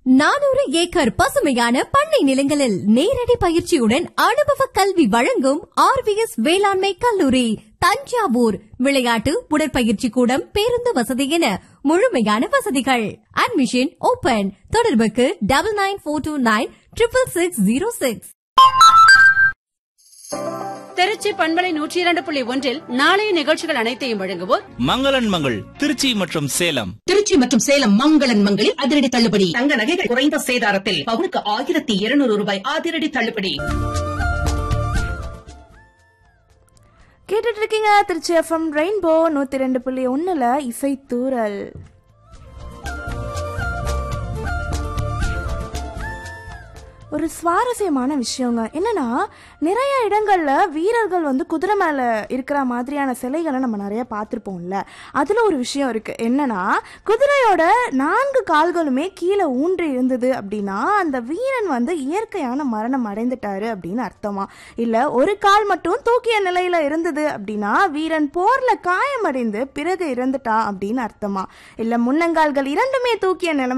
நானூறு ஏக்கர் பசுமையான பண்ணை நிலங்களில் நேரடி பயிற்சியுடன் அனுபவ கல்வி வழங்கும் ஆர்விஎஸ் வேளாண்மை கல்லூரி தஞ்சாவூர் விளையாட்டு உடற்பயிற்சி கூடம் பேருந்து வசதி என முழுமையான வசதிகள் அட்மிஷன் ஓபன் தொடர்புக்கு double nine four two nine triple six zero six Trichy பண்பலை நூற்றி இரண்டு புள்ளி ஒன்றில் நாளைய நிகழ்ச்சிகள் அனைத்தையும் வழங்குவோர் மங்களன் மங்கள் திருச்சி மற்றும் சேலம் திருச்சி மற்றும் சேலம் மங்களன் மங்களில் அதிரடி தள்ளுபடி தங்க நகைகள் குறைந்த சேதாரத்தில் பவுனுக்கு ஆயிரத்தி இருநூறு ரூபாய் அதிரடி தள்ளுபடி கேட்டுட்டு இருக்கீங்க திருச்சி எஃப்எம் ரெயின்போ நூற்றி ரெண்டு புள்ளி ஒன்றில் இசை தூரல் ஒரு சுவாரஸ்யமான விஷயங்க என்னன்னா நிறைய இடங்கள்ல வீரர்கள் வந்து குதிரை மேல இருக்கிற மாதிரியான சிலைகளை நம்ம நிறைய பார்த்துருப்போம்ல அதுல ஒரு விஷயம் இருக்கு என்னன்னா குதிரையோட நான்கு கால்களுமே கீழே ஊன்றி இருந்தது அப்படின்னா அந்த வீரன் வந்து இயற்கையான மரணம் அடைந்துட்டாரு அப்படின்னு அர்த்தமா இல்ல ஒரு கால் மட்டும் தூக்கிய நிலையில இருந்தது அப்படின்னா வீரன் போர்ல காயமடைந்து பிறகு இறந்துட்டான் அப்படின்னு அர்த்தமா இல்ல முன்னங்கால்கள் இரண்டுமே தூக்கிய நிலைமை